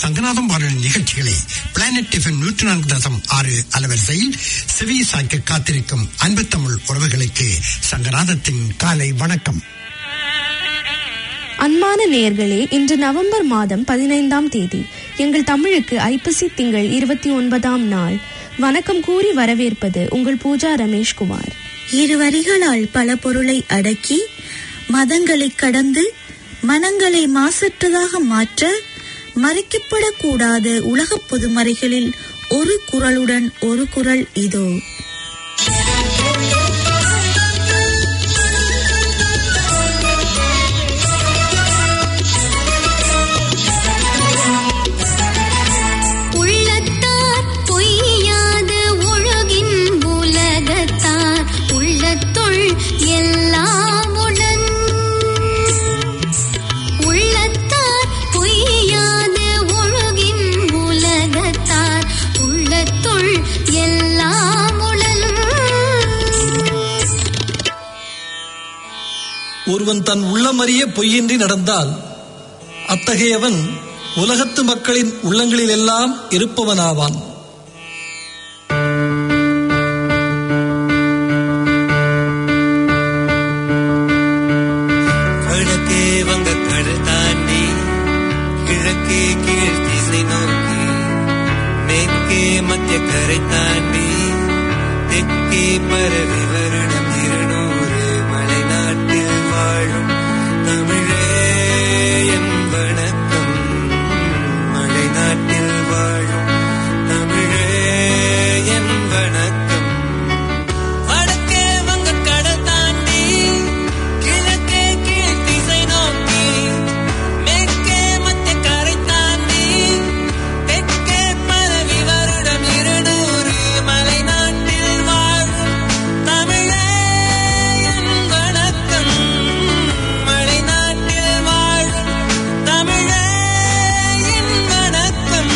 சங்கநாதம் வானொலி நிகழ்ச்சிகளை planet FM நூற்றி நான்கு தசம் ஆறு அலவரிசையில் செவி சாய்க்க காத்திருக்கும் அன்பு தமிழ் உறவுகளுக்கு சங்கநாதத்தின் காலை வணக்கம் அன்பான நேயர்களே இன்று நவம்பர் மாதம் பதினைந்தாம் தேதி எங்கள் தமிழுக்கு ஐப்பசி திங்கள் இருபத்தி ஒன்பதாம் நாள் வணக்கம் கூறி வரவேற்பது உங்கள் பூஜா ரமேஷ்குமார் இரு வரிகளால் பல பொருளை அடக்கி மதங்களை கடந்து மனங்களை மாசற்றதாக மாற்ற மறைக்கப்படக்கூடாத உலகப் பொதுமறைகளில் ஒரு குரலுடன் ஒரு குரல் இதோ உள்ளத்தார் பொய்யாது ஒழுகின் உலகத்தார் உள்ளத்துள் எல்லாம் உடன் உள்ளத்தார் பொய்யாது ஒழுகின் உலகத்தார் உள்ளத்துள் எல்லாம் உடன் ஒருவன் தன் உள்ளமறிய பொய்யின்றி நடந்தால் அத்தகையவன் உலகத்து மக்களின் உள்ளங்களிலெல்லாம் இருப்பவனாவான் வடக்கே வங்க கடல் தாண்டி கிழக்கே கீழ் திசை நோக்கி மேற்கே மத்திய கரை தாண்டி தெற்கே பரவி வருடம் இருநூறு மலை நாட்டில் வாழும் தமிழே என் வணக்கம் மலை நாட்டில் வாழும் தமிழே என் வணக்கம் வடக்கே வங்க கடல் தாண்டி கிழக்கே கீழ் திசை நோக்கி மேற்கே மத்திய கரை தாண்டி தெற்கே பரவி வருடம் இருநூறு மலை நாட்டில் வாழும் தமிழே என் வணக்கம் மலை நாட்டில் வாழும் தமிழே என் வணக்கம்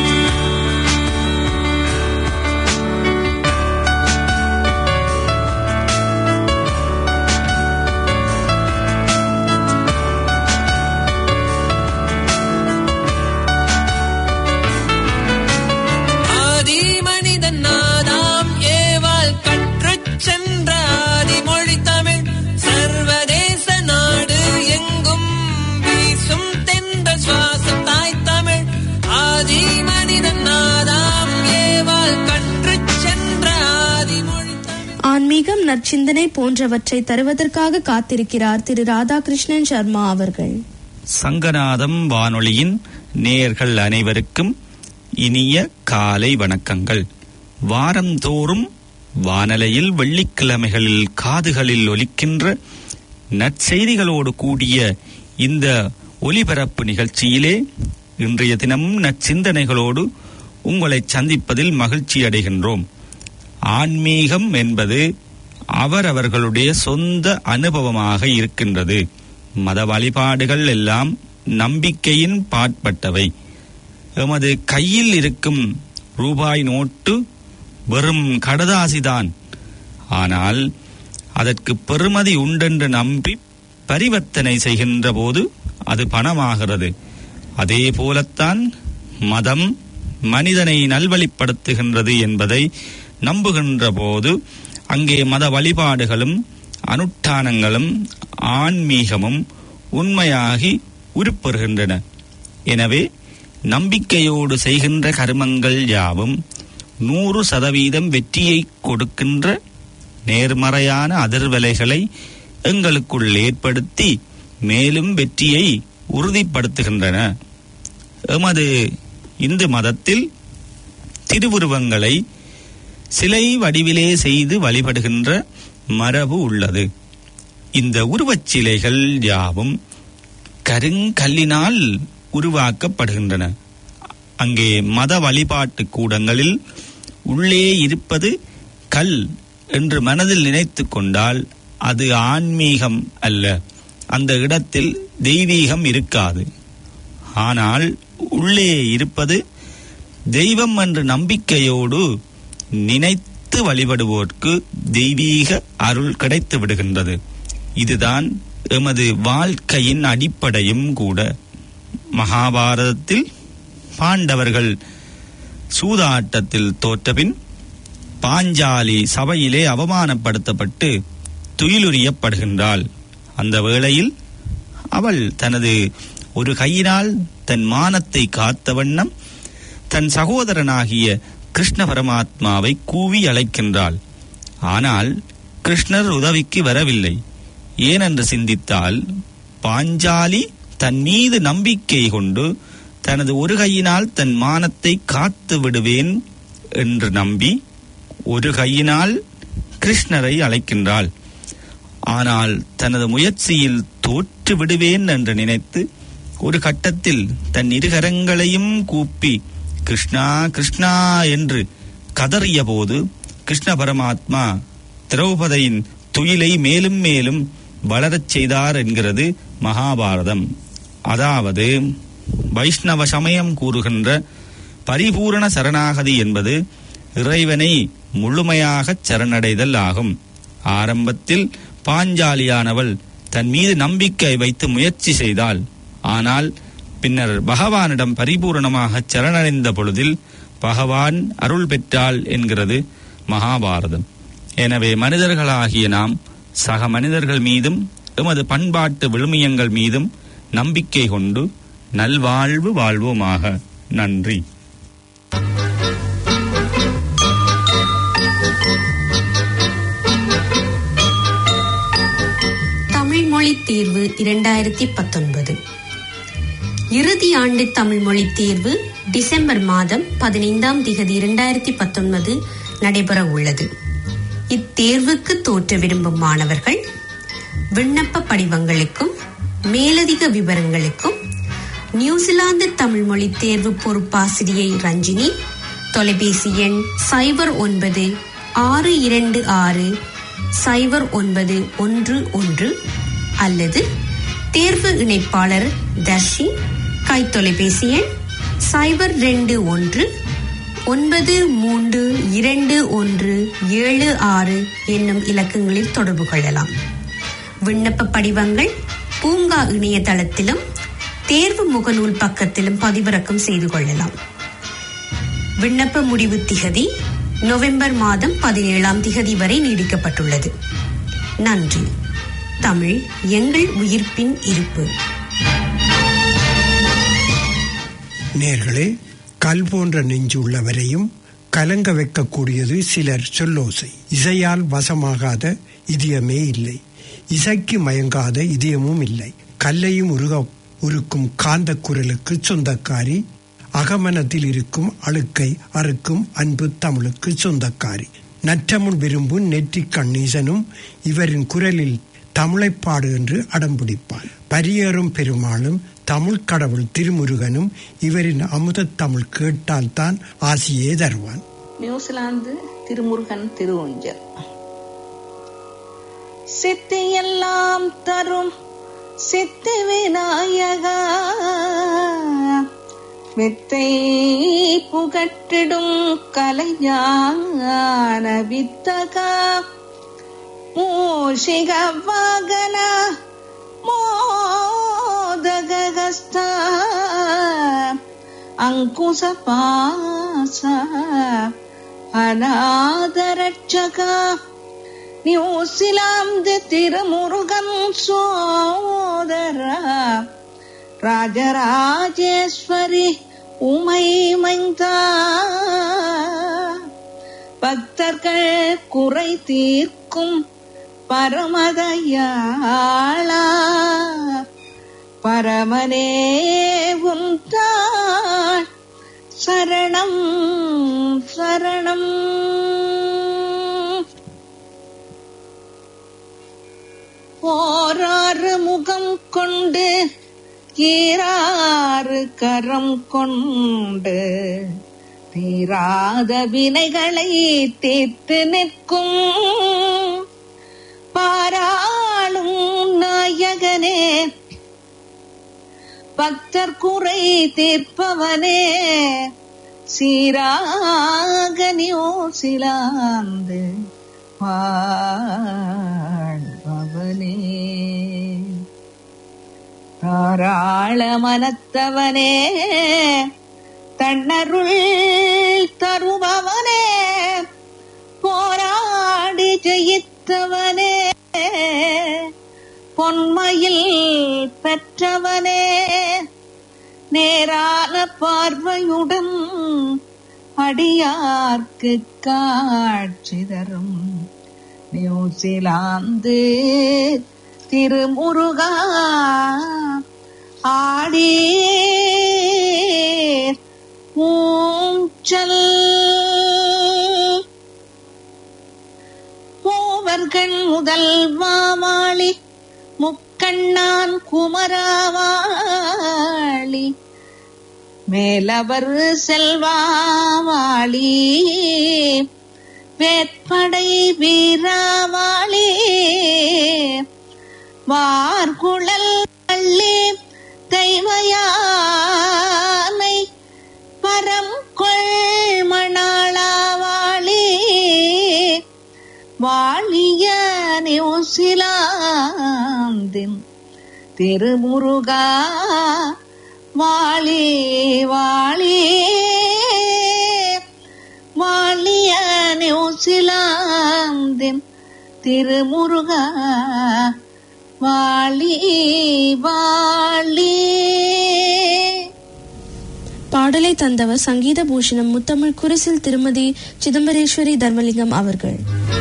ஆதி மனிதன் நாதாம் ஏவாள் கற்றுச் சென்ற ஆதிமொழி தமிழ் சர்வதேச நாடு எங்கும் வீசும் தென்ற சுவாசம் தாய் தமிழ் ஆதி மனிதன் நாதாம் ஏவாள் கற்றுச் சென்ற ஆதிமொழி தமிழ் ஆன்மீகம் நற்சிந்தனை போன்றவற்றை தருவதற்காக காத்திருக்கிறார் திரு ராதாகிருஷ்ணன் சர்மா அவர்கள் சங்கநாதம் வானொலியின் நேயர்கள் அனைவருக்கும் இனிய காலை வணக்கங்கள் வாரந்தோறும் வானலையில் வெள்ளிக்கிழமைகளில் காதுகளில் ஒலிக்கின்ற நற்செய்திகளோடு கூடிய இந்த ஒலிபரப்பு நிகழ்ச்சியிலே இன்றைய தினமும் நற்சிந்தனைகளோடு உங்களை சந்திப்பதில் மகிழ்ச்சி அடைகின்றோம் ஆன்மீகம் என்பது அவரவர்களுடைய சொந்த அனுபவமாக இருக்கின்றது மத வழிபாடுகள் எல்லாம் நம்பிக்கையின் பாட்பட்டவை எமது கையில் இருக்கும் ரூபாய் நோட்டு வெறும் கடதாசிதான் ஆனால் அதற்கு பெறுமதி உண்டென்று நம்பி பரிவர்த்தனை செய்கின்ற போது அது பணமாகிறது அதே போலத்தான் மதம் மனிதனை நல்வழிப்படுத்துகின்றது என்பதை நம்புகின்ற போது அங்கே மத வழிபாடுகளும் அனுஷ்டானங்களும் ஆன்மீகமும் உண்மையாகி உருப்பெறுகின்றன எனவே நம்பிக்கையோடு செய்கின்ற கர்மங்கள் யாவும் நூறு சதவீதம் வெற்றியை கொடுக்கின்ற நேர்மறையான அதிர்வலைகளை எங்களுக்குள் ஏற்படுத்தி மேலும் வெற்றியை உறுதிப்படுத்துகின்றன எமது இந்து மதத்தில் திருவுருவங்களை சிலை வடிவிலே செய்து வழிபடுகின்ற மரபு உள்ளது இந்த உருவச் சிலைகள் யாவும் கருங்கல்லினால் உருவாக்கப்படுகின்றன அங்கே மத வழிபாட்டு கூடங்களில் உள்ளே இருப்பது கல் என்று மனதில் நினைத்து கொண்டால் அது ஆன்மீகம் அல்ல அந்த இடத்தில் தெய்வீகம் இருக்காது ஆனால் உள்ளே இருப்பது தெய்வம் என்ற நம்பிக்கையோடு நினைத்து வழிபடுவோர்க்கு தெய்வீக அருள் கிடைத்து விடுகின்றது இதுதான் எமது வாழ்க்கையின் அடிப்படையும் கூட மகாபாரதத்தில் பாண்டவர்கள் சூதாட்டத்தில் தோற்றபின் பாஞ்சாலி சபையிலே அவமானப்படுத்தப்பட்டு துயிலுரியப்படுகின்றாள் அந்த வேளையில் அவள் தனது ஒரு கையினால் தன் மானத்தை காத்த வண்ணம் தன் சகோதரனாகிய கிருஷ்ண பரமாத்மாவை கூவி அழைக்கின்றாள் ஆனால் கிருஷ்ணர் உதவிக்கு வரவில்லை ஏனென்று சிந்தித்தால் பாஞ்சாலி தன் மீது நம்பிக்கை கொண்டு தனது ஒரு கையினால் தன் மானத்தை காத்து விடுவேன் என்று நம்பி ஒரு கையினால் கிருஷ்ணரை அழைக்கின்றாள் ஆனால் தனது முயற்சியில் தோற்று விடுவேன் என்று நினைத்து ஒரு கட்டத்தில் தன் இருகரங்களையும் கூப்பி கிருஷ்ணா கிருஷ்ணா என்று கதறிய போது கிருஷ்ண பரமாத்மா திரௌபதியின் துயிலை மேலும் மேலும் வளரச் செய்தார் என்கிறது மகாபாரதம் அதாவது வைஷ்ணவ சமயம் கூறுகின்ற பரிபூரண சரணாகதி என்பது இறைவனை முழுமையாகச் சரணடைதல் ஆகும் ஆரம்பத்தில் பாஞ்சாலியானவள் தன் மீது நம்பிக்கை வைத்து முயற்சி செய்தாள் ஆனால் பின்னர் பகவானிடம் பரிபூரணமாக சரணடைந்த பொழுதில் பகவான் அருள் பெற்றாள் என்கிறது மகாபாரதம் எனவே மனிதர்களாகிய நாம் சக மனிதர்கள் மீதும் எமது பண்பாட்டு விழுமியங்கள் மீதும் நம்பிக்கை கொண்டு நல்வாழ்வு வாழ்வோமாக நன்றி தமிழ் மொழி தேர்வு இரண்டாயிரத்தி பத்தொன்பது இறுதி ஆண்டு தமிழ் மொழி தேர்வு டிசம்பர் மாதம் பதினைந்தாம் திகதி இரண்டாயிரத்தி பத்தொன்பது நடைபெற உள்ளது இத்தேர்வுக்கு தோற்ற விரும்பும் மாணவர்கள் விண்ணப்ப படிவங்களுக்கும் மேலதிக விவரங்களுக்கும் நியூசிலாந்து தமிழ் மொழி தேர்வு பொறுப்பாசிரியை ரஞ்சினி தொலைபேசி எண் சைபர் ஒன்பது ஆறு இரண்டு ஆறு சைபர் ஒன்பது ஒன்று ஒன்று அல்லது தேர்வு இணைப்பாளர் தர்ஷி கைத்தொலைபேசி எண் சைபர் ரெண்டு ஒன்று ஒன்பது மூன்று இரண்டு ஒன்று ஏழு ஆறு என்னும் இலக்கங்களில் தொடர்பு கொள்ளலாம் விண்ணப்ப படிவங்கள் பூங்கா இணையதளத்திலும் தேர்வு முகநூல் பக்கத்திலும் பதிவிறக்கம் செய்து கொள்ளலாம் விண்ணப்ப முடிவு திகதி நவம்பர் மாதம் பதினேழாம் திகதி வரை நீடிக்கப்பட்டுள்ளது நன்றி தமிழ் எங்கள் உயிர்ப்பின் இருப்பு நேர்களே கல் போன்ற நெஞ்சு உள்ளவரையும் கலங்க வைக்கக்கூடியது சிலர் சொல்லோசை இசையால் வசமாகாத இதயமே இல்லை இசைக்கு மயங்காத இதயமும் இல்லை கல்லையும் உருக உருக்கும் காந்த குரலுக்கு சொந்தக்காரி அகமனத்தில் இருக்கும் அழுக்கை அறுக்கும் அன்பு தமிழுக்கு சொந்தக்காரி நற்றமுள் விரும்பும் நெற்றி கண்ணீசனும் இவரின் குரலில் தமிழைப் பாடு என்று அடம்பிடிப்பான் பரியேறும் பெருமாளும் தமிழ் கடவுள் திருமுருகனும் இவரின் அமுத தமிழ் கேட்டால்தான் ஆசியே தருவான் நியூசிலாந்து திருமுருகன் திருவுஞ்சல் சித்தியெல்லாம் தரும் சித்தி விநாயகா வித்தை புகட்டிடும் கலைஞான வித்தகா மூஷிக வாகன மோதகஸ்தா அங்குச பாச அநாதரட்சகா நியூசிலாந்து திருமுருகன் சோதரா ராஜராஜேஸ்வரி உமை மைந்தா பக்தர்கள் குறை தீர்க்கும் பரமதயாளா பரமனே உந்தாள் சரணம் சரணம் போராறு முகம் கொண்டு ஈராறு கரம் கொண்டு தீராத வினைகளை தீர்த்து நிற்கும் பாராளும் நாயகனே பக்தர் குறை தீர்ப்பவனே சீராக நியோசிலாந்து வாழ்பவனே தாராள மனத்தவனே தன்னருள் தருபவனே போராடி ஜெயித்தவனே பொன்மையில் பெற்றவனே நேரான பார்வையுடன் அடியார்க்கு காட்சி தரும் நியூசிலாந்து திருமுருகா ஆடி ஊஞ்சல் மூவர்கள் முதல்வாவாளி முக்கண்ணான் குமராவாளி மேலவர் செல்வாவாளி வேற்படை வீராவாளி வார்குழல் பள்ளி தெய்வயானை பரம் கொள்மணாளாவாளி வாழிய நியூசிலாந்தின் திருமுருகா வாழி வாழி வாழிய நியூசிலாந்தின் திருமுருகா வாழி வாழி பாடலை தந்தவர் சங்கீத பூஷணம் முத்தமிழ் குரிசில் திருமதி சிதம்பரேஸ்வரி தர்மலிங்கம் அவர்கள்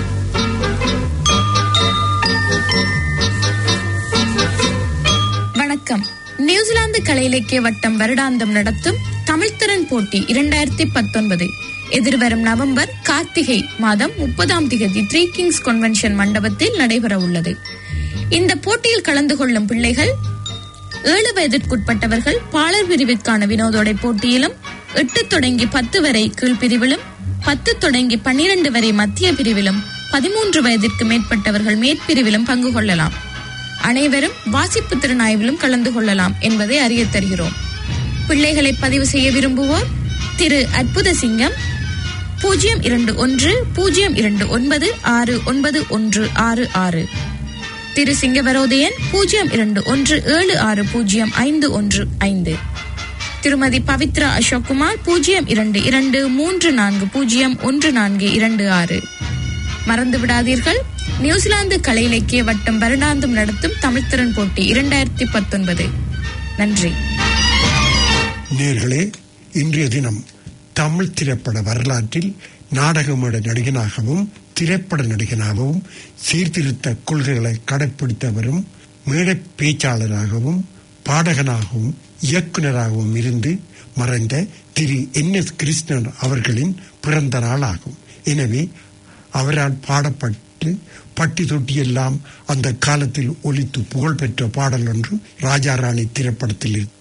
வணக்கம் நியூசிலாந்து கலை இலக்கிய வட்டம் வருடாந்தம் நடத்தும் தமிழ்த்திறன் போட்டி இரண்டாயிரத்தி பத்தொன்பது எதிர்வரும் நவம்பர் கார்த்திகை மாதம் முப்பதாம் திகதி த்ரீ கிங்ஸ் கன்வென்ஷன் மண்டபத்தில் நடைபெற உள்ளது இந்த போட்டியில் கலந்து கொள்ளும் பிள்ளைகள் ஏழு வயதிற்குட்பட்டவர்கள் பாலர் பிரிவிற்கான வினோதோடை போட்டியிலும் எட்டு தொடங்கி பத்து வரை கீழ்பிரிவிலும் பத்து தொடங்கி பன்னிரண்டு வரை மத்திய பிரிவிலும் பதிமூன்று வயதிற்கு மேற்பட்டவர்கள் மேற்பிரிவிலும் பங்கு கொள்ளலாம் அனைவரும் வாசிப்பு திறனாய்விலும் கலந்து கொள்ளலாம் என்பதை அறியத் தருகிறோம் பிள்ளைகளை பதிவு செய்ய விரும்புவோர் திரு அற்புத சிங்கம் பூஜ்ஜியம் இரண்டு ஒன்று பூஜ்ஜியம் இரண்டு ஒன்பது ஆறு ஒன்பது ஒன்று ஆறு ஆறு திரு சிங்கவரோதயன் பூஜ்ஜியம் இரண்டு ஒன்று ஏழு ஆறு பூஜ்ஜியம் ஐந்து ஒன்று ஐந்து திருமதி பவித்ரா அசோக்குமார் பூஜ்ஜியம் இரண்டு இரண்டு மூன்று நான்கு பூஜ்ஜியம் ஒன்று நான்கு இரண்டு ஆறு மறந்து விடாதீர்கள் நியூசிலாந்து கலை இலக்கிய வட்டம் வருடாந்தம் நடத்தும் தமிழ்த்திறன் போட்டி இரண்டாயிரத்தி பத்தொன்பது நன்றி நேர்களே இன்றைய தினம் தமிழ் திரைப்பட வரலாற்றில் நாடகமேட நடிகனாகவும் திரைப்பட நடிகனாகவும் சீர்திருத்த கொள்கைகளை கடைப்பிடித்தவரும் மேடை பேச்சாளராகவும் பாடகனாகவும் இயக்குனராகவும் இருந்து மறைந்த திரு என் எஸ் கிருஷ்ணன் அவர்களின் பிறந்த நாள் ஆகும் எனவே அவரால் பாடப்பட்டு பட்டி தொட்டியெல்லாம் அந்த காலத்தில் ஒலித்து புகழ்பெற்ற பாடல் ஒன்று ராஜாராணி திரைப்படத்தில் இருக்கு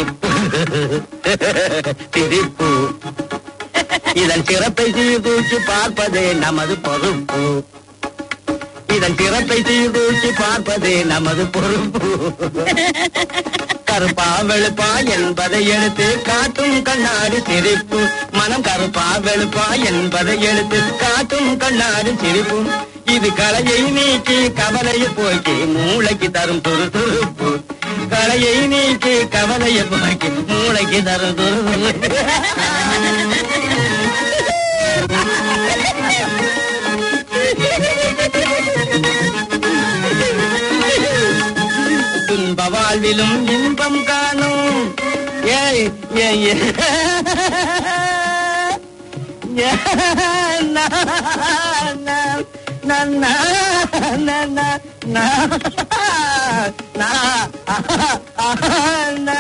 சிரிப்பு இதன் சிறப்பை சீர்தூக்கி பார்ப்பதே நமது பொறுப்பு இதன் சிறப்பை சீர்தூக்கி பார்ப்பதே நமது பொறுப்பு கருப்பா வெளுப்பா என்பதை எடுத்து காட்டும் கண்ணாடி சிரிப்பு மனம் கருப்பா வெளுப்பா என்பதை எடுத்து காட்டும் கண்ணாடி சிரிப்பு இது கலையை நீக்கி கவலையை போக்கி மூளைக்கு தரும் துரு துருப்பு கலையை நீக்கி கவலையை போக்கி மூளைக்கு தரும் துரு துன்ப வாழ்விலும் இன்பம் காணும் ஏய் ஏய் ஏய். ஏ, நா, நா, நா, நா, நா, நா, நா, நா, நா.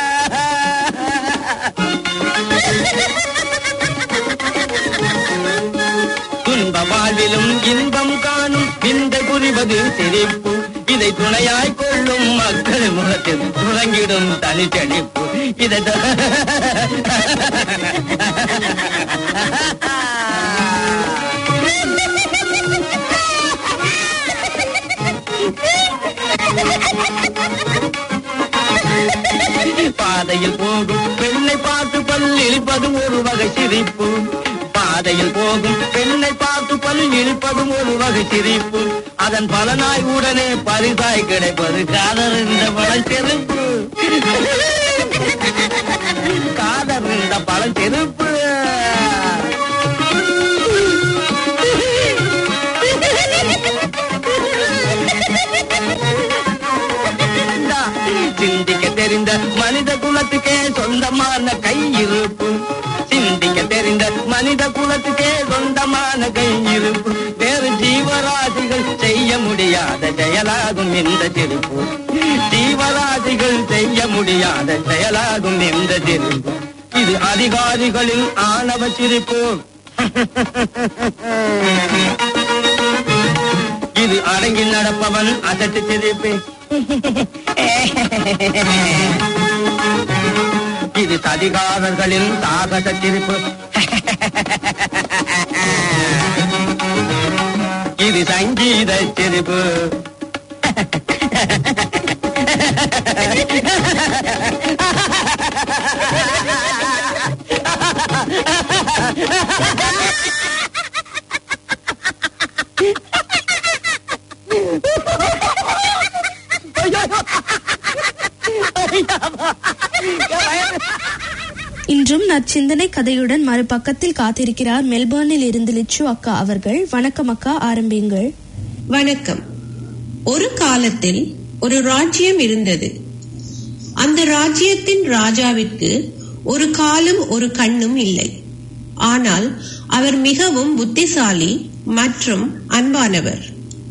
துன்ப வாழ்விலும் இன்பம் காணும் விந்தை புரிவது சிரிப்பு இதை துணையாய் கொள்ளும் மக்கள் முகத்தில் துவங்கிடும் தனிச்செழிப்பு இதை த- பாதையில் போகும் பெண்ணை பார்த்து பல் இழிப்பதும் ஒரு வகை சிரிப்பு பாதையில் போகும் பெண்ணை பார்த்து பல் இழிப்பதும் ஒரு வகை சிரிப்பு அதன் பலனாய் உடனே பரிசாய் கிடைப்பது காதல் என்ற பல சிரிப்பு காதர்ந்த பழம் செருப்பு இந்தா, சிந்திக்க தெரிந்த மனித குலத்துக்கே சொந்தமான கையிருப்பு சிந்திக்க தெரிந்த மனித குலத்துக்கே சொந்தமான கையிருப்பு வேறு ஜீவராசிகள் செய்ய முடியாத செயலாகும் இந்த திருப்பு ஜீவராசிகள் செய்ய முடியாத செயலாகும் இந்த திருப்பு இது அதிகாரிகளின் ஆணவ சிரிப்பு இது அடங்கி நடப்பவன் அசட்டு சிரிப்பு இது சதிகாரர்களின் சாகச சிரிப்பு இது சங்கீத சிரிப்பு இன்றும் நற்சிந்தனை கதையுடன் மறுபக்கத்தில் காத்திருக்கிறார் மெல்பர்னில் இருந்து லிச்சு அக்கா அவர்கள் வணக்கம் அக்கா ஆரம்பியுங்கள் வணக்கம் ஒரு காலத்தில் ஒரு ராஜ்யம் இருந்தது அந்த ராஜ்யத்தின் ராஜாவிற்கு ஒரு காலும் ஒரு கண்ணும் இல்லை ஆனால் அவர் மிகவும் புத்திசாலி மற்றும் அன்பானவர்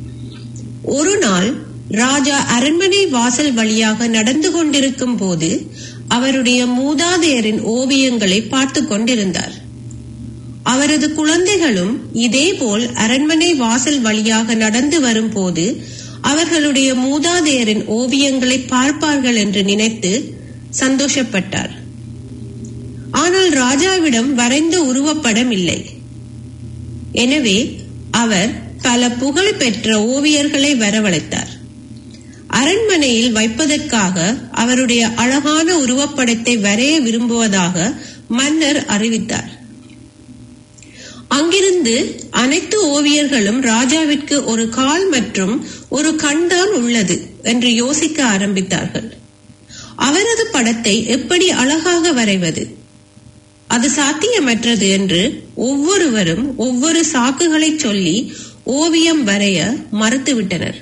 ஒரு நாள் ராஜா அரண்மனை வாசல் வழியாக நடந்து கொண்டிருக்கும் போது அவருடைய மூதாதையரின் ஓவியங்களை பார்த்து கொண்டிருந்தார் அவரது குழந்தைகளும் இதேபோல் அரண்மனை வாசல் வழியாக நடந்து வரும்போது அவர்களுடைய மூதாதையரின் ஓவியங்களை பார்ப்பார்கள் என்று நினைத்து சந்தோஷப்பட்டார் ஆனால் ராஜாவிடம் வரைந்த உருவப்படம் இல்லை எனவே அவர் பல புகழ் பெற்ற ஓவியர்களை வரவழைத்தார் அரண்மனையில் வைப்பதற்காக அவருடைய அழகான உருவப்படத்தை வரைய விரும்புவதாக மன்னர் அறிவித்தார் அங்கிருந்து அனைத்து ஓவியர்களும் ராஜாவிற்கு ஒரு கால் மற்றும் ஒரு கண்தான் உள்ளது என்று யோசிக்க ஆரம்பித்தார்கள் அவரது படத்தை எப்படி அழகாக வரைவது அது சாத்தியமற்றது என்று ஒவ்வொருவரும் ஒவ்வொரு சாக்குகளை சொல்லி ஓவியம் வரைய மறுத்துவிட்டனர்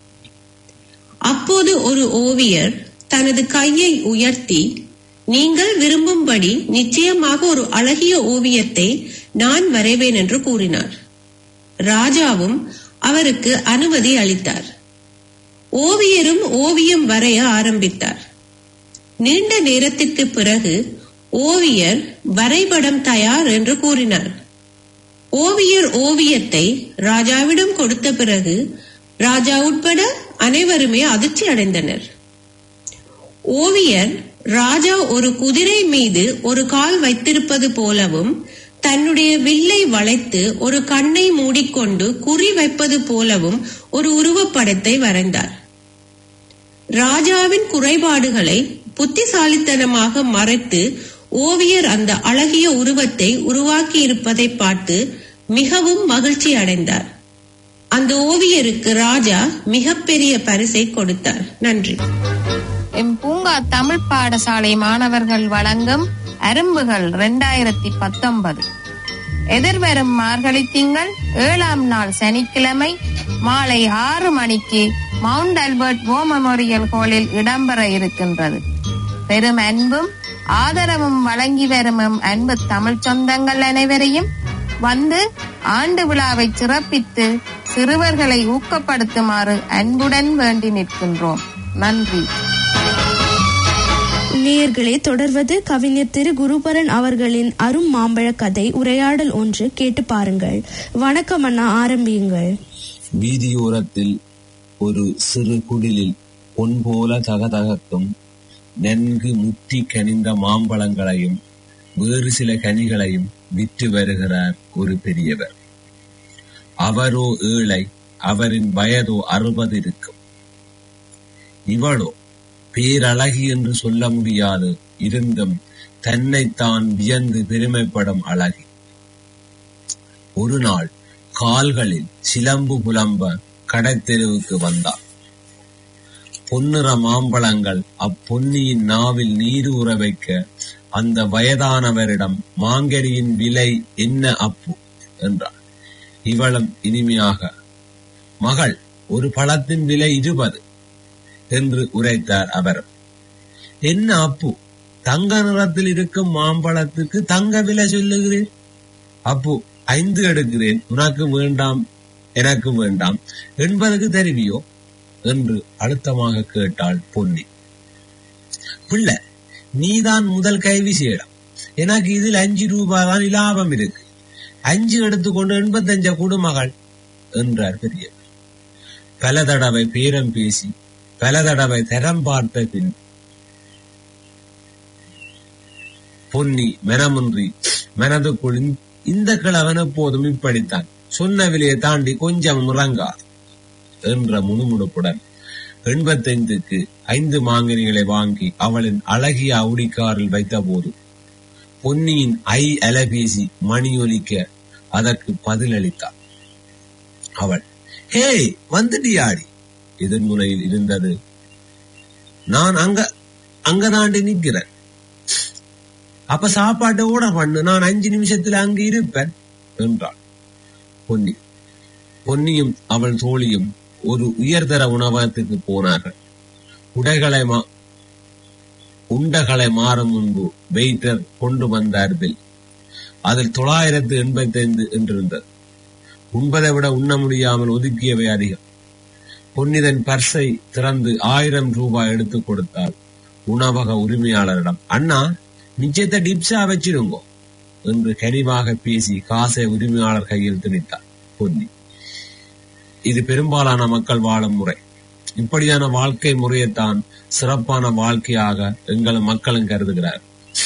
அப்போது ஒரு ஓவியர் தனது கையை உயர்த்தி நீங்கள் விரும்பும்படி நிச்சயமாக ஒரு அழகிய ஓவியத்தை நான் வரைவேன் என்று கூறினார் ராஜாவும் அவருக்கு அனுமதி அளித்தார் ஓவியரும் ஓவியம் வரைய ஆரம்பித்தார் நீண்ட நேரத்திற்கு பிறகு ஓவியர் வரைபடம் தயார் என்று கூறினார் ஓவியர் ஓவியத்தை ராஜாவிடம் கொடுத்த பிறகு ராஜா உட்பட அனைவருமே அதிர்ச்சி அடைந்தனர் ஓவியர் ராஜா ஒரு குதிரை மீது ஒரு கால் வைத்திருப்பது போலவும் தன்னுடைய வில்லை வளைத்து ஒரு கண்ணை மூடிக்கொண்டு குறி வைப்பது போலவும் ஒரு உருவப்படத்தை வரைந்தார் ராஜாவின் குறைபாடுகளை புத்திசாலித்தனமாக மறைத்து ஓவியர் அந்த அழகிய உருவத்தை உருவாக்கி இருப்பதை பார்த்து மிகவும் மகிழ்ச்சி அடைந்தார் அந்த ஓவியருக்கு ராஜா மிகப்பெரிய பரிசை கொடுத்தார் நன்றி எம் பூங்கா தமிழ் பாடசாலை மாணவர்கள் வழங்கும் அரும்புகள் இரண்டாயிரத்தி பத்தொன்பது எதிர்வரும் மார்கழி திங்கள் ஏழாம் நாள் சனிக்கிழமை மாலை ஆறு மணிக்கு மவுண்ட் ஆல்பர்ட் வோ மெமோரியல் ஹாலில் இடம்பெற இருக்கின்றது பெரும் அன்பும் ஆதரவும் வழங்கி வரும் எம் அன்பு தமிழ் சொந்தங்கள் அனைவரையும் வந்து ஆண்டு விழாவை சிறப்பித்து சிறுவர்களை ஊக்கப்படுத்துமாறு அன்புடன் வேண்டி நிற்கின்றோம் நன்றி நேயர்களே தொடர்வது கவிஞர் திரு குருபரன் அவர்களின் அரும் மாம்பழ கதை உரையாடல் ஒன்று கேட்டு பாருங்கள் வணக்கம் அண்ணா ஆரம்பியுங்கள் வீதியோரத்தில் ஒரு சிறு குடிலில் பொன் போல தகதகத்தும் நன்கு முற்றி கனிந்த மாம்பழங்களையும் வேறு சில கனிகளையும் விற்று வருகிறார் ஒரு பெரியவர் அவரோ ஏழை அவரின் வயதோ அறுபது இருக்கும் இவளோ பேரழகி என்று சொல்ல முடியாது இருந்தும் தன்னைத்தான் வியந்து பெருமைப்படும் அழகி ஒரு நாள் கால்களில் சிலம்பு புலம்ப கடைத்தெருவுக்கு வந்தார் பொன்னிற மாம்பழங்கள் அப்பொன்னியின் நாவில் நீரூற வைக்க அந்த வயதானவரிடம் மாங்கரியின் விலை என்ன அப்பு என்றார் இவளும் இனிமையாக மகள் ஒரு பழத்தின் விலை இருபது என்று உரைத்தார் அவர் என்ன அப்பு தங்க நிறத்தில் இருக்கும் மாம்பழத்துக்கு தங்க விலை சொல்லுகிறேன் அப்பு ஐந்து எடுக்கிறேன் உனக்கு வேண்டாம் எனக்கு வேண்டாம் என்பதற்கு தெரிவியோ என்று அழுத்தமாக கேட்டாள் பொன்னி பிள்ளை நீதான் முதல் கைவி செய்யலாம் எனக்கு இதில் அஞ்சு ரூபாய் தான் லாபம் இருக்கு அஞ்சு எடுத்துக்கொண்டு எண்பத்தஞ்ச குடுமகள் என்றார் பெரியவர் பல தடவை பேரம் பேசி பல தடவை தரம் பார்த்த பின் பொன்னி மனமின்றி மனதுக்குள் இந்த- இந்த கிழவன் எப்போதும் இப்படித்தான் சொன்ன விலையை தாண்டி கொஞ்சம் முறங்காது என்ற முணுமுணுப்புடன் எண்பத்தைந்துக்கு ஐந்து மாங்கனிகளை வாங்கி அவளின் அழகிய அவுடிக்காரில் வைத்தபோது பொன்னியின் ஐ அலபேசி மணி ஒலிக்க அதற்கு பதிலளித்தாள் அவள் ஹே வந்துட்டியாடி எதிர்முனையில் இருந்தது நான் அங்க அங்கதாண்டி நிக்கிறேன் அப்ப சாப்பாட்டை ஓட பண்ணு நான் அஞ்சு நிமிஷத்துல அங்க இருப்பேன் என்றாள் பொன்னி பொன்னியும் அவள் தோழியும் ஒரு உயர்தர உணவகத்துக்கு போனார்கள் உடைகளை மா உண்டகளை மாறும் முன்பு வெயிட்டர் கொண்டு வந்தார் பில் அதில் தொள்ளாயிரத்து எண்பத்தி ஐந்து என்றிருந்தது உண்பதை விட உண்ண முடியாமல் ஒதுக்கியவை அதிகம் பொன்னிதன் பர்ஸை திறந்து ஆயிரம் ரூபாய் எடுத்து கொடுத்தால் உணவக உரிமையாளரிடம் அண்ணா நிச்சயத்தை டிப்ஸா வச்சிருங்கோ என்று கனிவாக பேசி காசை உரிமையாளர் கையில் திணித்தார் பொன்னி இது பெரும்பாலான மக்கள் வாழும் முறை இப்படியான வாழ்க்கை முறையைத்தான் சிறப்பான வாழ்க்கையாக எங்கள் மக்களும் கருதுகிறார்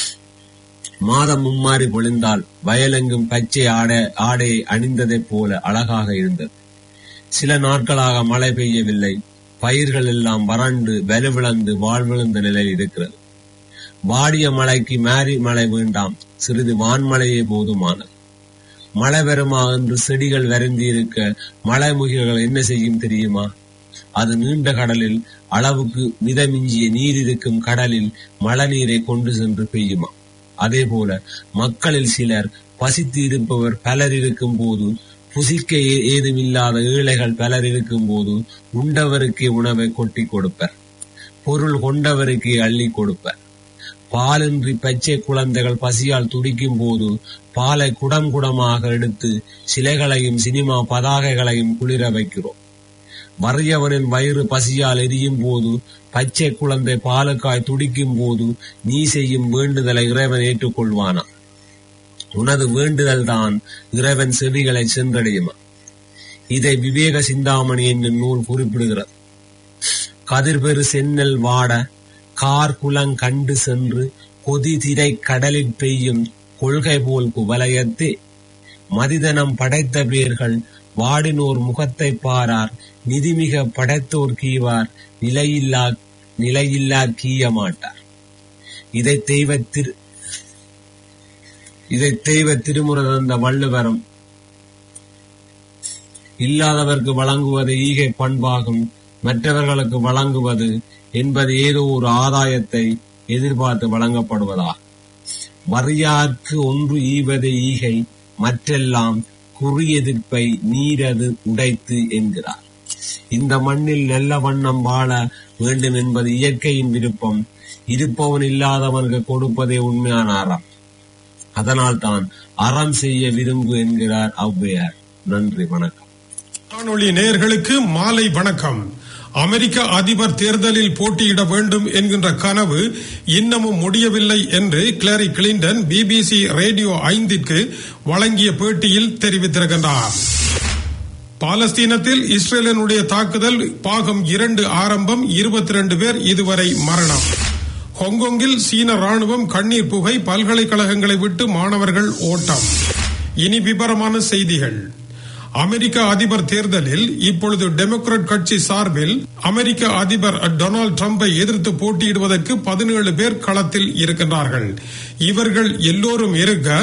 மாதம் மும்மாறி பொழிந்தால் வயலெங்கும் பச்சை ஆடை ஆடையை அணிந்ததைப் போல அழகாக இருந்தது சில நாட்களாக மழை பெய்யவில்லை பயிர்கள் எல்லாம் வறண்டு வலுவிழந்து வாழ்விழந்த நிலையில் இருக்கிறது வாடிய மழைக்கு மாரி மழை வேண்டாம் சிறிது வான்மழையே போதுமானது மழை வருமா என்று செடிகள் வருந்தி இருக்க மழை முகில்கள் என்ன செய்யும் தெரியுமா அது நீண்ட கடலில் அளவுக்கு மிதமிஞ்சிய நீர் இருக்கும் கடலில் மழை நீரை கொண்டு சென்று பெய்யுமா அதே போல மக்களில் சிலர் பசித்து இருப்பவர் பலர் இருக்கும் போது புசிக்க ஏ- ஏதுமில்லாத ஏழைகள் பலர் இருக்கும் போது உண்டவருக்கே உணவை கொட்டி கொடுப்பர் பொருள் கொண்டவருக்கே அள்ளி கொடுப்பர் பாலின்றி பச்சை குழந்தைகள் பசியால் துடிக்கும் போது பாலை குடம் குடமாக எடுத்து சிலைகளையும் சினிமா பதாகைகளையும் குளிர வைக்கிறோம் வறியவனின் வயிறு பசியால் எரியும் போது பச்சை குழந்தை பாலுக்காய் துடிக்கும் போது நீ செய்யும் வேண்டுதலை இறைவன் ஏற்றுக்கொள்வானா உனது வேண்டுதல் தான் இறைவன் செவிகளை சென்றடையுமா இதை விவேக சிந்தாமணி என்னும் நூல் குறிப்பிடுகிறது கதிர்பெரு சென்னல் வாட கார் குலங் கண்டு சென்று கொதி திரை கடலில் பெய்யும் கொள்கை போல் குவலயத்தே மதிதனம் படைத்த பேர்கள் வாடினோர் முகத்தை பாரார் நிதிமிக படைத்தோர் கீவார் நிலையில்லா நிலையில்லா கீய மாட்டார் இதை தெய்வ திரு இதை தெய்வ திருமுறை தந்த வள்ளுவரும் இல்லாதவர்க்கு வழங்குவது ஈகை பண்பாகும் மற்றவர்களுக்கு வழங்குவது என்பது ஏதோ ஒரு ஆதாயத்தை எதிர்பார்த்து வழங்கப்படுவதா வறியார்க்கு ஒன்று ஈவது ஈகை மற்றெல்லாம் குறி எதிர்ப்பை நீரது உடைத்து என்கிறார் இந்த மண்ணில் நல்ல வண்ணம் வாழ வேண்டும் என்பது இயற்கையின் விருப்பம் இருப்பவன் இல்லாதவனுக்கு கொடுப்பதே உண்மையான அறம் அதனால் தான் அறம் செய்ய விரும்பு என்கிறார் ஔவையார் நன்றி வணக்கம் காணொளி நேயர்களுக்கு மாலை வணக்கம் அமெரிக்க அதிபர் தேர்தலில் போட்டியிட வேண்டும் என்கின்ற கனவு இன்னமும் முடியவில்லை என்று கிளாரி கிளின்டன் பிபிசி ரேடியோ ஐந்திற்கு வழங்கிய பேட்டியில் தெரிவித்திருக்கின்றார் பாலஸ்தீனத்தில் இஸ்ரேலினுடைய தாக்குதல் பாகம் இரண்டு ஆரம்பம் இருபத்தி ரெண்டு பேர் இதுவரை மரணம் ஹாங்காங்கில் சீன ராணுவம் கண்ணீர் புகை பல்கலைக்கழகங்களை விட்டு மாணவர்கள் ஓட்டம் இனி விபரமான செய்திகள் அமெரிக்க அதிபர் தேர்தலில் இப்பொழுது டெமோக்ராட் கட்சி சார்பில் அமெரிக்க அதிபர் டொனால்டு டிரம்பை எதிர்த்து போட்டியிடுவதற்கு பதினேழு பேர் களத்தில் இருக்கின்றார்கள் இவர்கள் எல்லோரும் இருக்க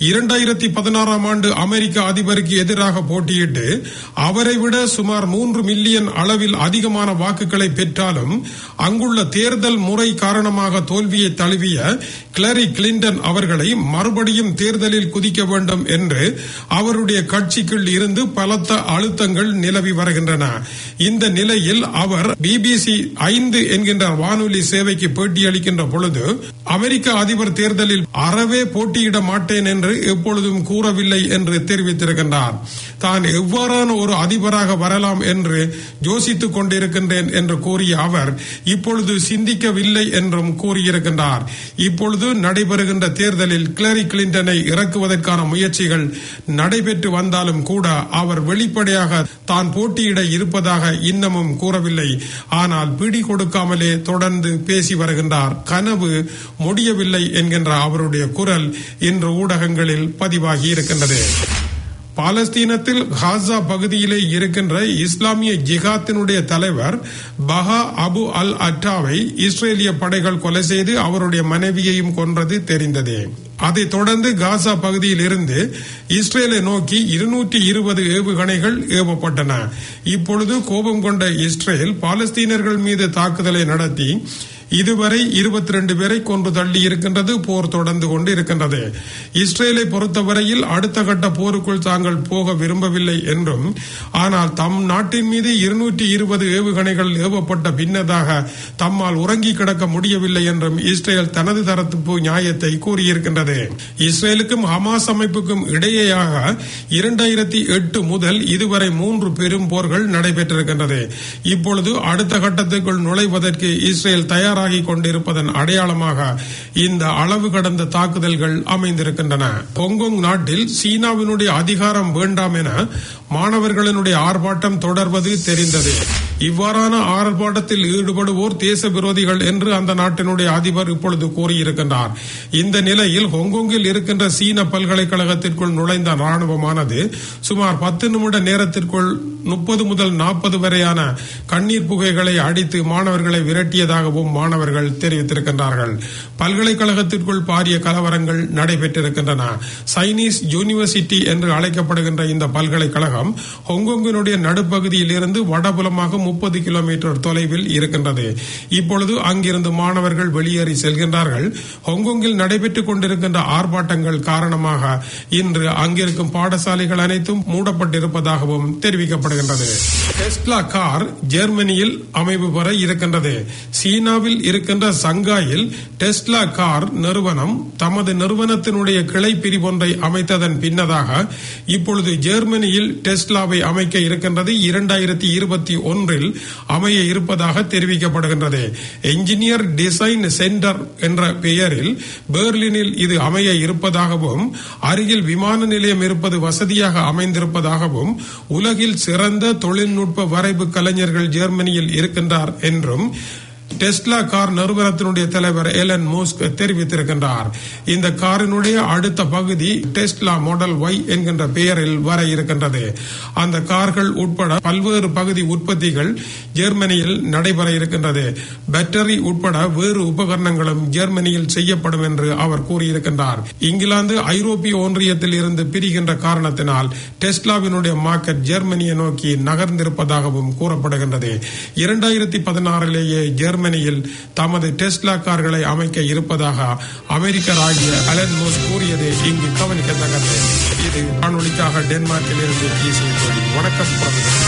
இரண்டாயிரத்தி பதினாறாம் ஆண்டு அமெரிக்க அதிபருக்கு எதிராக போட்டியிட்டு அவரை விட சுமார் மூன்று மில்லியன் அளவில் அதிகமான வாக்குகளை பெற்றாலும் அங்குள்ள தேர்தல் முறை காரணமாக தோல்வியை தழுவிய கிளரி கிளின்டன் அவர்களை மறுபடியும் தேர்தலில் குதிக்க வேண்டும் என்று அவருடைய கட்சிக்குள் இருந்து பலத்த அழுத்தங்கள் நிலவி வருகின்றன இந்த நிலையில் அவர் பிபிசி ஐந்து என்கின்ற வானொலி சேவைக்கு பேட்டியளிக்கின்ற பொழுது அமெரிக்க அதிபர் தேர்தலில் அறவே போட்டியிட மாட்டேன் என்று எப்பொழுதும் கூறவில்லை என்று தெரிவித்திருக்கின்றார் தான் எவ்வாறான ஒரு அதிபராக வரலாம் என்று யோசித்துக் கொண்டிருக்கின்றேன் என்று கூறிய அவர் இப்பொழுது சிந்திக்கவில்லை என்றும் கூறியிருக்கின்றார் இப்பொழுது நடைபெறுகின்ற தேர்தலில் கிளரி கிளின்டனை இறக்குவதற்கான முயற்சிகள் நடைபெற்று வந்தாலும் கூட அவர் வெளிப்படையாக தான் போட்டியிட இருப்பதாக இன்னமும் கூறவில்லை ஆனால் பிடி கொடுக்காமலே தொடர்ந்து பேசி வருகின்றார் கனவு முடியவில்லை என்கின்ற அவருடைய குரல் இன்று ஊடகங்களில் பதிவாகி இருக்கின்றது பாலஸ்தீனத்தில் காசா பகுதியிலே இருக்கின்ற இஸ்லாமிய ஜிகாத்தினுடைய தலைவர் பஹா அபு அல் அட்டாவை இஸ்ரேலிய படைகள் கொலை செய்து அவருடைய மனைவியையும் கொன்றது தெரிந்ததே அதைத் தொடர்ந்து காசா பகுதியில் இருந்து இஸ்ரேலை நோக்கி இருநூற்றி இருபது ஏவுகணைகள் ஏவப்பட்டன இப்பொழுது கோபம் கொண்ட இஸ்ரேல் பாலஸ்தீனர்கள் மீது தாக்குதலை நடத்தி இதுவரை இருபத்தி ரெண்டு பேரை கொன்று தள்ளி இருக்கின்றது போர் தொடர்ந்து கொண்டு இருக்கின்றது இஸ்ரேலை பொறுத்தவரையில் அடுத்த கட்ட போருக்குள் தாங்கள் போக விரும்பவில்லை என்றும் ஆனால் தம் நாட்டின் மீது இருநூற்றி இருபது ஏவுகணைகள் ஏவப்பட்ட பின்னதாக தம்மால் உறங்கி கிடக்க முடியவில்லை என்றும் இஸ்ரேல் தனது தரப்பு நியாயத்தை கூறியிருக்கின்றது இஸ்ரேலுக்கும் ஹமாஸ் அமைப்புக்கும் இடையேயாக இரண்டாயிரத்தி எட்டு முதல் இதுவரை மூன்று பெரும் போர்கள் நடைபெற்றிருக்கின்றது இப்பொழுது அடுத்த கட்டத்துக்குள் நுழைவதற்கு இஸ்ரேல் தயாராக தயாராகி கொண்டிருப்பதன் அடையாளமாக இந்த அளவு கடந்த தாக்குதல்கள் அமைந்திருக்கின்றன பொங்கொங் நாட்டில் சீனாவினுடைய அதிகாரம் வேண்டாம் என மாணவர்களினுடைய ஆர்ப்பாட்டம் தொடர்வது தெரிந்தது இவ்வாறான ஆர்ப்பாட்டத்தில் ஈடுபடுவோர் தேச விரோதிகள் என்று அந்த நாட்டினுடைய அதிபர் இப்பொழுது கூறியிருக்கின்றார் இந்த நிலையில் ஹொங்கொங்கில் இருக்கின்ற சீன பல்கலைக்கழகத்திற்குள் நுழைந்த ராணுவமானது சுமார் பத்து நிமிட நேரத்திற்குள் முப்பது முதல் நாற்பது வரையான கண்ணீர் புகைகளை அடித்து மாணவர்களை விரட்டியதாகவும் மாணவர்கள் தெரிவித்திருக்கின்றார்கள் பல்கலைக்கழகத்திற்குள் பாரிய கலவரங்கள் நடைபெற்றிருக்கின்றன சைனீஸ் யூனிவர்சிட்டி என்று அழைக்கப்படுகின்ற இந்த பல்கலைக்கழகம் ஹொங்கொங்கினுடைய நடுப்பகுதியில் இருந்து வடபுலமாக முப்பது கிலோமீட்டர் தொலைவில் இருக்கின்றது இப்பொழுது அங்கிருந்து மாணவர்கள் வெளியேறி செல்கின்றார்கள் ஹொங்கொங்கில் நடைபெற்றுக் கொண்டிருக்கின்ற ஆர்ப்பாட்டங்கள் காரணமாக இன்று அங்கிருக்கும் பாடசாலைகள் அனைத்தும் மூடப்பட்டிருப்பதாகவும் தெரிவிக்கப்படுகின்றது டெஸ்லா கார் ஜெர்மனியில் அமைவு பெற இருக்கின்றது சீனாவில் இருக்கின்ற சங்காயில் டெஸ்லா கார் நிறுவனம் தமது நிறுவனத்தினுடைய கிளை பிரிவொன்றை அமைத்ததன் பின்னதாக இப்பொழுது ஜெர்மனியில் டெஸ்லாவை அமைக்க இருக்கின்றது இரண்டாயிரத்தி இருபத்தி ஒன்றில் அமைய இருப்பதாக தெரிவிக்கப்படுகின்றது என்ஜினியர் டிசைன் சென்டர் என்ற பெயரில் பெர்லினில் இது அமைய இருப்பதாகவும் அருகில் விமான நிலையம் இருப்பது வசதியாக அமைந்திருப்பதாகவும் உலகில் சிறந்த தொழில்நுட்ப வரைவு கலைஞர்கள் ஜெர்மனியில் இருக்கின்றார் என்றும் டெஸ்லா கார் நிறுவனத்தினுடைய தலைவர் எலன் மோஸ்க் தெரிவித்திருக்கின்றார் இந்த காரினுடைய அடுத்த பகுதி டெஸ்லா மாடல் ஒய் என்கின்ற பெயரில் வர இருக்கின்றது அந்த கார்கள் உட்பட பல்வேறு பகுதி உற்பத்திகள் ஜெர்மனியில் நடைபெற இருக்கின்றது பேட்டரி உட்பட வேறு உபகரணங்களும் ஜெர்மனியில் செய்யப்படும் என்று அவர் கூறியிருக்கின்றார் இங்கிலாந்து ஐரோப்பிய ஒன்றியத்தில் இருந்து பிரிகின்ற காரணத்தினால் டெஸ்லாவினுடைய மார்க்கெட் ஜெர்மனியை நோக்கி நகர்ந்திருப்பதாகவும் கூறப்படுகின்றது இரண்டாயிரத்தி பதினாறிலேயே ஜெர்மனி ஜெர்மனியில் தமது டெஸ்லா கார்களை அமைக்க இருப்பதாக அமெரிக்கர் ஆகிய அலன் மோஸ் கூறியது இங்கு கவனிக்கத்தக்கது இது காணொலிக்காக டென்மார்க்கில் இருந்து பேசிய தோழி வணக்கம் பிரதமர்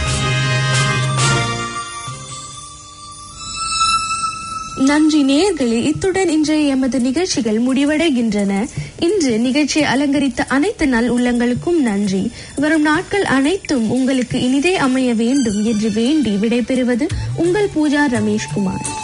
நன்றி நேயர்களே இத்துடன் இன்றைய எமது நிகழ்ச்சிகள் முடிவடைகின்றன இன்று நிகழ்ச்சியை அலங்கரித்த அனைத்து நல் உள்ளங்களுக்கும் நன்றி வரும் நாட்கள் அனைத்தும் உங்களுக்கு இனிதே அமைய வேண்டும் என்று வேண்டி விடைபெறுவது உங்கள் பூஜா ரமேஷ்குமார்